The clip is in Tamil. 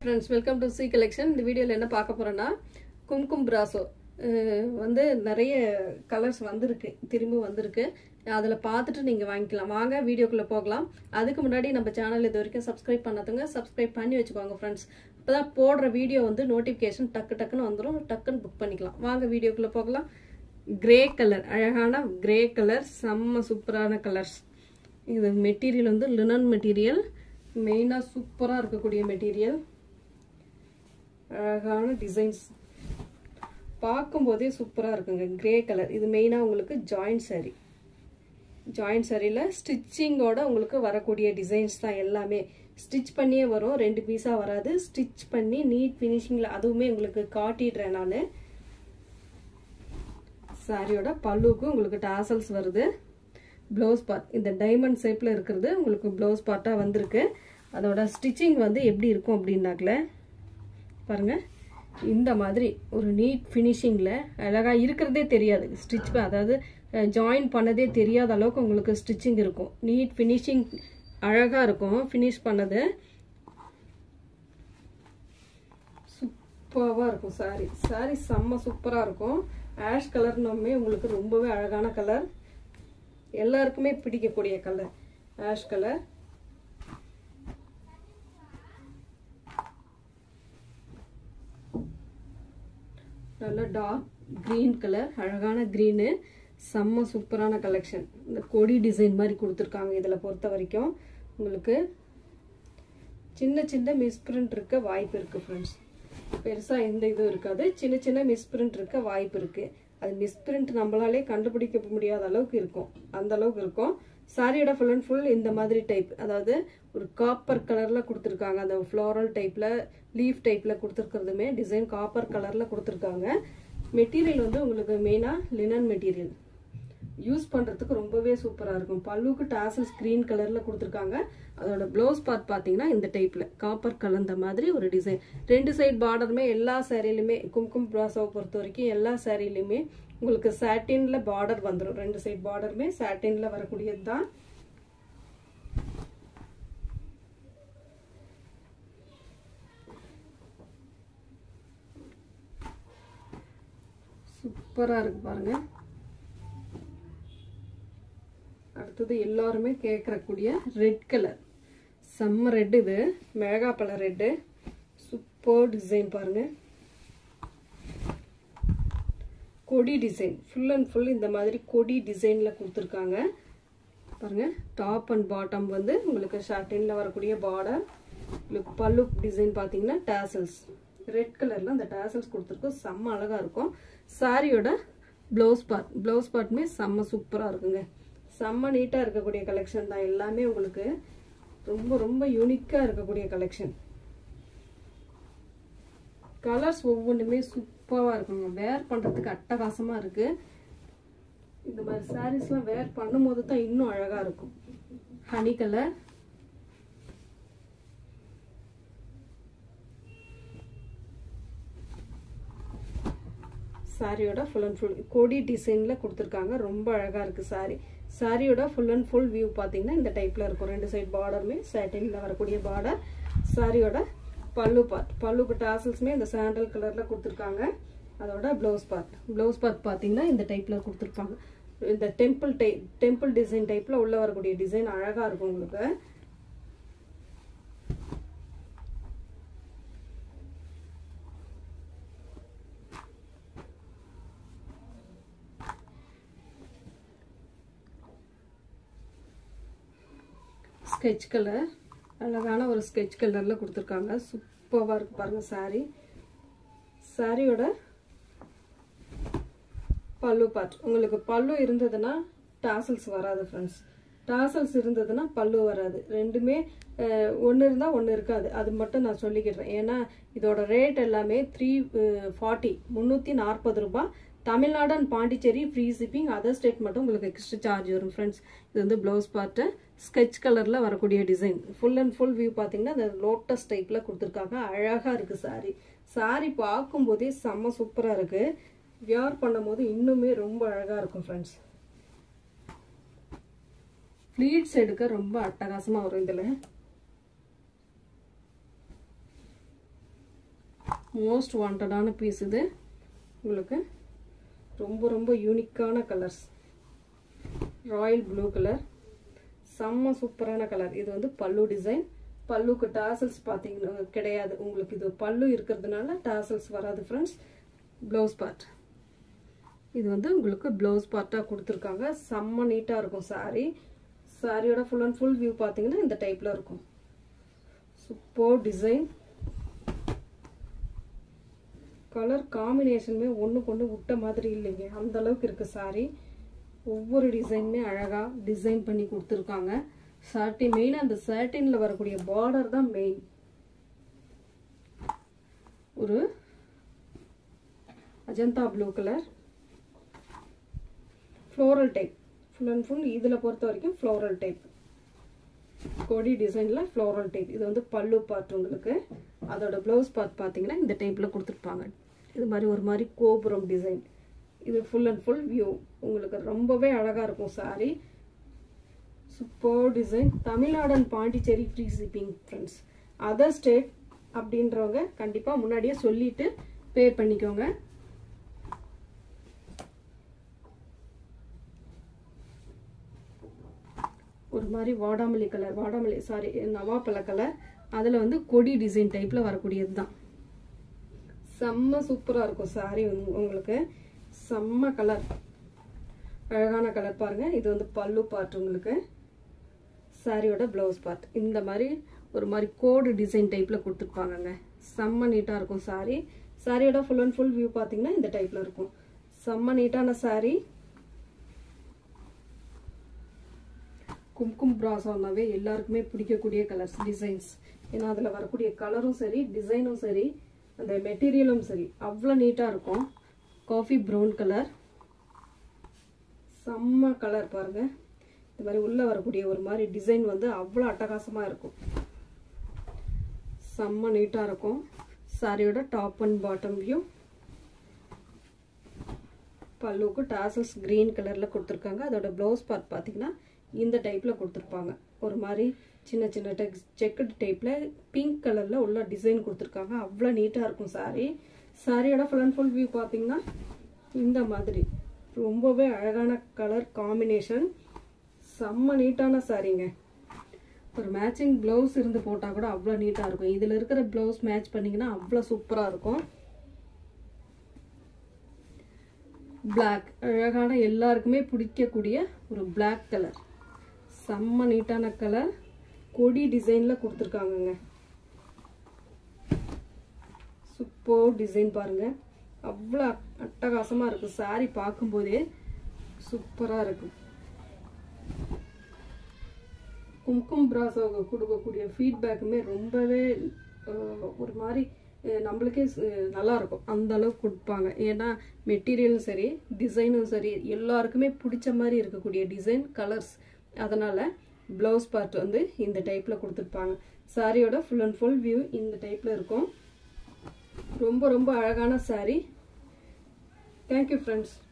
friends welcome to C collection இந்த வீடியோவில் என்ன பார்க்க போகிறோன்னா கும்கும் பிராசோ அஹ் வந்து நிறைய கலர்ஸ் வந்திருக்கு திரும்ப வந்திருக்கு அதில் பார்த்துட்டு நீங்கள் வாங்கிக்கலாம் வாங்க வீடியோக்குள்ளே போகலாம் அதுக்கு முன்னாடி நம்ம சேனல் இது வரைக்கும் சப்ஸ்கிரைப் பண்ணாதவங்க சப்ஸ்கிரைப் பண்ணி வச்சுக்கோங்க ஃப்ரெண்ட்ஸ் இப்போ தான் போடுற வீடியோ வந்து நோட்டிஃபிகேஷன் டக்கு டக்குன்னு வந்துடும் டக்குன்னு புக் பண்ணிக்கலாம் வாங்க வீடியோக்குள்ளே போகலாம் கிரே கலர் அழகான கிரே கலர் செம்ம சூப்பரான கலர்ஸ் இது மெட்டீரியல் வந்து லினன் மெட்டீரியல் மெயினாக சூப்பராக இருக்கக்கூடிய மெட்டீரியல் அழகான டிசைன்ஸ் பார்க்கும்போதே சூப்பராக இருக்குங்க கிரே கலர் இது மெயினாக உங்களுக்கு ஜாயிண்ட் saree ஜாயிண்ட் சாரியில் ஸ்டிச்சிங்கோட உங்களுக்கு வரக்கூடிய டிசைன்ஸ் தான் எல்லாமே ஸ்டிச் பண்ணியே வரும் ரெண்டு பீஸாக வராது ஸ்டிச் பண்ணி நீட் ஃபினிஷிங்கில் அதுவுமே உங்களுக்கு காட்டிடுறேன் நான் சாரியோட பல்லுக்கு உங்களுக்கு டாசல்ஸ் வருது ப்ளவுஸ் பார்ட் இந்த டைமண்ட் ஷேப்பில் இருக்கிறது உங்களுக்கு ப்ளவுஸ் பார்ட்டாக வந்திருக்கு அதோட ஸ்டிச்சிங் வந்து எப்படி இருக்கும் அப்படின்னாக்கல பாருங்கள் இந்த மாதிரி ஒரு நீட் ஃபினிஷிங்கில் அழகாக இருக்கிறதே தெரியாது ஸ்டிச் அதாவது ஜாயின் பண்ணதே தெரியாத அளவுக்கு உங்களுக்கு ஸ்டிச்சிங் இருக்கும் நீட் ஃபினிஷிங் அழகாக இருக்கும் ஃபினிஷ் பண்ணது சூப்பராக இருக்கும் சாரி சாரி செம்ம சூப்பராக இருக்கும் ஆஷ் கலர்னுமே உங்களுக்கு ரொம்பவே அழகான கலர் எல்லாருக்குமே பிடிக்கக்கூடிய கலர் ஆஷ் கலர் நல்ல டார்க் க்ரீன் கலர் அழகான க்ரீனு செம்ம சூப்பரான கலெக்ஷன் இந்த கொடி டிசைன் மாதிரி கொடுத்துருக்காங்க இதில் பொறுத்த வரைக்கும் உங்களுக்கு சின்ன சின்ன மிஸ்பிரிண்ட் இருக்க வாய்ப்பு இருக்குது ஃப்ரெண்ட்ஸ் பெருசாக எந்த இதுவும் இருக்காது சின்ன சின்ன மிஸ்பிரிண்ட் இருக்க வாய்ப்பு இருக்குது அது மிஸ்பிரிண்ட் நம்மளாலே கண்டுபிடிக்க முடியாத அளவுக்கு இருக்கும் அந்த அளவுக்கு இருக்கும் சாரியோட ஃபுல் அண்ட் ஃபுல் இந்த மாதிரி டைப் அதாவது ஒரு காப்பர் கலரில் கொடுத்துருக்காங்க அந்த ஃப்ளோரல் டைப்பில் லீஃப் டைப்பில் கொடுத்துருக்கிறதுமே டிசைன் காப்பர் கலரில் கொடுத்துருக்காங்க மெட்டீரியல் வந்து உங்களுக்கு மெயினாக லினன் மெட்டீரியல் யூஸ் பண்ணுறதுக்கு ரொம்பவே சூப்பராக இருக்கும் பல்லுக்கு டாசல் ஸ்க்ரீன் கலரில் கொடுத்துருக்காங்க அதோட ப்ளவுஸ் பார்ட் பார்த்தீங்கன்னா இந்த டைப்பில் காப்பர் கலந்த மாதிரி ஒரு டிசைன் ரெண்டு சைட் பார்டருமே எல்லா சேரீலையுமே கும்கும் ப்ராஸாவை பொறுத்த வரைக்கும் எல்லா சேரீலையுமே உங்களுக்கு சாட்டினில் பார்டர் வந்துடும் ரெண்டு சைட் பார்டருமே சாட்டினில் வரக்கூடியது தான் சூப்பராக இருக்கு பாருங்க அடுத்தது எல்லாருமே கேட்கறக்கூடிய ரெட் கலர் செம்ம ரெட் இது மிளகாப்பழ ரெட்டு சூப்பர் டிசைன் பாருங்க கொடி டிசைன் ஃபுல் அண்ட் ஃபுல் இந்த மாதிரி கொடி டிசைனில் கொடுத்துருக்காங்க பாருங்க டாப் அண்ட் பாட்டம் வந்து உங்களுக்கு ஷர்ட்டினில் வரக்கூடிய பார்டர் உங்களுக்கு பல்லு டிசைன் பார்த்தீங்கன்னா டேசல்ஸ் ரெட் கலரில் அந்த டேசல்ஸ் கொடுத்துருக்கோம் செம்ம அழகாக இருக்கும் சாரியோட ப்ளவுஸ் பார்ட் ப்ளவுஸ் பார்ட்டுமே செம்ம சூப்பராக இருக்குங்க செம்ம நீட்டாக இருக்கக்கூடிய கலெக்ஷன் தான் எல்லாமே உங்களுக்கு ரொம்ப ரொம்ப யூனிக்காக இருக்கக்கூடிய கலெக்ஷன் கலர்ஸ் ஒவ்வொன்றுமே சூப்பராக இருக்குங்க வேர் பண்ணுறதுக்கு அட்டகாசமாக இருக்குது இந்த மாதிரி சாரீஸ்லாம் வேர் பண்ணும்போது தான் இன்னும் அழகாக இருக்கும் ஹனி கலர் சாரியோட ஃபுல் அண்ட் ஃபுல் கொடி டிசைனில் கொடுத்துருக்காங்க ரொம்ப அழகாக இருக்குது சாரி சாரியோட ஃபுல் அண்ட் ஃபுல் வியூ பார்த்தீங்கன்னா இந்த டைப்பில் இருக்கும் ரெண்டு சைட் பார்டருமே சேட்டினில் வரக்கூடிய பார்டர் சாரியோட பல்லு பார்ட் பல்லுக்கு டாசல்ஸுமே இந்த சாண்டல் கலரில் கொடுத்துருக்காங்க அதோட ப்ளவுஸ் பார்ட் ப்ளவுஸ் பார்ட் பார்த்தீங்கன்னா இந்த டைப்பில் கொடுத்துருப்பாங்க இந்த டெம்பிள் டை டெம்பிள் டிசைன் டைப்பில் உள்ளே வரக்கூடிய டிசைன் அழகாக இருக்கும் உங்களுக்கு ஸ்கெட்ச் கலர் அழகான ஒரு ஸ்கெட்ச் கலரில் கொடுத்துருக்காங்க சூப்பராக இருக்கு பாருங்கள் சாரீ சாரியோட பல்லு பார்ட் உங்களுக்கு பல்லு இருந்ததுன்னா டாசல்ஸ் வராது ஃப்ரெண்ட்ஸ் டாசல்ஸ் இருந்ததுன்னா பல்லு வராது ரெண்டுமே ஒன்று இருந்தால் ஒன்று இருக்காது அது மட்டும் நான் சொல்லிக்கிறேன் ஏன்னா இதோட ரேட் எல்லாமே த்ரீ ஃபார்ட்டி முந்நூற்றி நாற்பது ரூபாய் Tamil Nadu and Pondicherry free shipping other state மட்டும் உங்களுக்கு எக்ஸ்ட்ரா சார்ஜ் வரும் ஃப்ரெண்ட்ஸ் இது வந்து ப்ளவுஸ் பார்ட்டு ஸ்கெட்ச் கலரில் வரக்கூடிய design full and full view பார்த்தீங்கன்னா அந்த லோட்டஸ் டைப்பில் கொடுத்துருக்காங்க அழகாக இருக்குது சாரி சாரி பார்க்கும்போதே செம்ம சூப்பராக இருக்குது வியர் பண்ணும்போது இன்னுமே ரொம்ப அழகாக இருக்கும் ஃப்ரெண்ட்ஸ் ப்ளீட்ஸ் எடுக்க ரொம்ப அட்டகாசமாக வரும் இதில் மோஸ்ட் வாண்டடான பீஸ் இது உங்களுக்கு ரொம்ப ரொம்ப யூனிக்கான கலர்ஸ் ராயல் ப்ளூ கலர் செம்ம சூப்பரான கலர் இது வந்து பல்லு டிசைன் பல்லுக்கு டாசல்ஸ் பார்த்தீங்கன்னா கிடையாது உங்களுக்கு இது பல்லு இருக்கிறதுனால டாசல்ஸ் வராது ஃப்ரெண்ட்ஸ் ப்ளவுஸ் பார்ட் இது வந்து உங்களுக்கு ப்ளவுஸ் பார்ட்டாக கொடுத்துருக்காங்க செம்ம நீட்டாக இருக்கும் சாரீ சாரியோட ஃபுல் அண்ட் ஃபுல் வியூ பார்த்தீங்கன்னா இந்த டைப்பில் இருக்கும் சூப்பர் டிசைன் கலர் காம்பினேஷனுமே ஒன்றுக்கு ஒன்று விட்ட மாதிரி இல்லைங்க அந்த அளவுக்கு இருக்குது சாரி ஒவ்வொரு டிசைனுமே அழகாக டிசைன் பண்ணி கொடுத்துருக்காங்க சாட்டி மெயினாக அந்த சாட்டினில் வரக்கூடிய பார்டர் தான் மெயின் ஒரு Ajanta blue colour floral type full and full இதில் பொறுத்த வரைக்கும் ஃப்ளோரல் டைப் கொடி டிசைனில் ஃப்ளோரல் டைப் இது வந்து பல்லு பார்ட் உங்களுக்கு அதோட ப்ளவுஸ் பார்ட் பார்த்தீங்கன்னா இந்த டைப்பில் கொடுத்துருப்பாங்க இது மாதிரி ஒரு மாதிரி கோபுரம் டிசைன் இது ஃபுல் அண்ட் ஃபுல் வியூ உங்களுக்கு ரொம்பவே அழகாக இருக்கும் sari super design Tamil Nadu and Pondicherry free shipping friends other state அப்படின்றவங்க கண்டிப்பாக முன்னாடியே சொல்லிட்டு பே பண்ணிக்கோங்க ஒரு மாதிரி வாடாமல்லி கலர் வாடாமல்லி சாரி நவாப்பழ கலர் அதில் வந்து கொடி டிசைன் டைப்பில் வரக்கூடியது தான் செம்ம சூப்பராக இருக்கும் சாரி உங்களுக்கு செம்ம கலர் அழகான கலர் பாருங்கள் இது வந்து பல்லு பார்ட் உங்களுக்கு சாரியோட ப்ளவுஸ் பார்ட் இந்த மாதிரி ஒரு மாதிரி கோடு டிசைன் டைப்பில் கொடுத்துருப்பாங்கங்க செம்ம நீட்டாக இருக்கும் சாரி சாரியோட ஃபுல் அண்ட் ஃபுல் வியூ பார்த்தீங்கன்னா இந்த டைப்பில் இருக்கும் செம்ம நீட்டான சாரி கும்கும் பிராசானாவே எல்லாருக்குமே பிடிக்கக்கூடிய கலர்ஸ் டிசைன்ஸ் ஏன்னா அதில் வரக்கூடிய கலரும் சரி டிசைனும் சரி அந்த மெட்டீரியலும் சரி அவ்வளோ நீட்டாக இருக்கும் காஃபி ப்ரௌன் கலர் செம்ம கலர் பாருங்க இந்த மாதிரி உள்ளே வரக்கூடிய ஒரு மாதிரி டிசைன் வந்து அவ்வளோ அட்டகாசமாக இருக்கும் செம்ம நீட்டாக இருக்கும் சாரியோட டாப் அண்ட் பாட்டம் வியூ பல்லுக்கு டாசல்ஸ் க்ரீன் கலரில் கொடுத்துருக்காங்க அதோட ப்ளவுஸ் பார்ட் பார்த்தீங்கன்னா இந்த டைப்பில் கொடுத்துருப்பாங்க ஒரு மாதிரி சின்ன சின்ன டெக்ஸ் செக்குடு டைப்பில் பிங்க் கலரில் உள்ள டிசைன் கொடுத்துருக்காங்க அவ்வளோ நீட்டாக இருக்கும் சாரீ சாரியோட ஃபுல் அண்ட் ஃபுல் வியூ பார்த்தீங்கன்னா இந்த மாதிரி ரொம்பவே அழகான கலர் காம்பினேஷன் செம்ம நீட்டான சாரீங்க ஒரு மேட்சிங் ப்ளவுஸ் இருந்து போட்டால் கூட அவ்வளோ நீட்டாக இருக்கும் இதில் இருக்கிற ப்ளவுஸ் மேட்ச் பண்ணிங்கன்னா அவ்வளோ சூப்பராக இருக்கும் பிளாக் அழகான எல்லாருக்குமே பிடிக்கக்கூடிய ஒரு பிளாக் கலர் செம்ம நீட்டான கலர் கொடி டிசைனில் கொடுத்துருக்காங்கங்க சூப்பர் டிசைன் பாருங்க அவ்வளோ அட்டகாசமாக இருக்கும் சாரி பார்க்கும்போதே சூப்பராக இருக்கும் கும்கும் பிராசோக கொடுக்கக்கூடிய ஃபீட்பேக்குமே ரொம்பவே ஒரு மாதிரி நம்மளுக்கே நல்லா இருக்கும் அந்த அளவுக்கு கொடுப்பாங்க ஏன்னா மெட்டீரியலும் சரி டிசைனும் சரி எல்லாருக்குமே பிடிச்ச மாதிரி இருக்கக்கூடிய டிசைன் கலர்ஸ் அதனால் ப்ளவுஸ் பார்ட் வந்து இந்த டைப்பில் கொடுத்துருப்பாங்க சாரியோட ஃபுல் அண்ட் ஃபுல் வியூ இந்த டைப்பில் இருக்கும் ரொம்ப ரொம்ப அழகான சாரீ தேங்க்யூ ஃப்ரெண்ட்ஸ்